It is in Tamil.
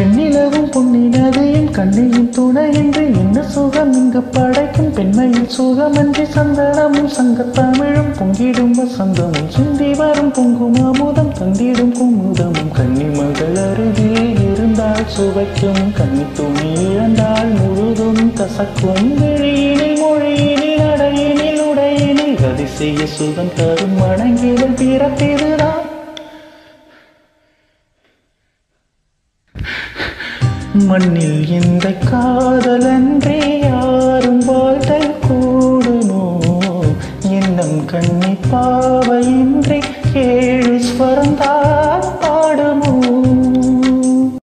வெண்ணிலவும் பொன்னினதையும் கண்ணையும் துணையின்றி என்ன சுகம் இங்கு படைக்கும் பெண்மையில் சுகமன்றி சந்தனமும் சங்கத்தமிழும் பொங்கிடும் வசந்தமும் சிந்தி வரும் பொங்கும் அமுதம் தந்திடும் குமுதமும் கன்னிமகள் அருகில் இருந்தால் சுவைக்கும் கன்னி துணி இழந்தால் முழுதும் கசக்கும் விழியினில் மொழியினில் அடையினில் உடையினில் அதிசய சுகம் தரும் வணங்கிடல் பிறப்பிதுதான் மண்ணில் இந்த காதலன்றே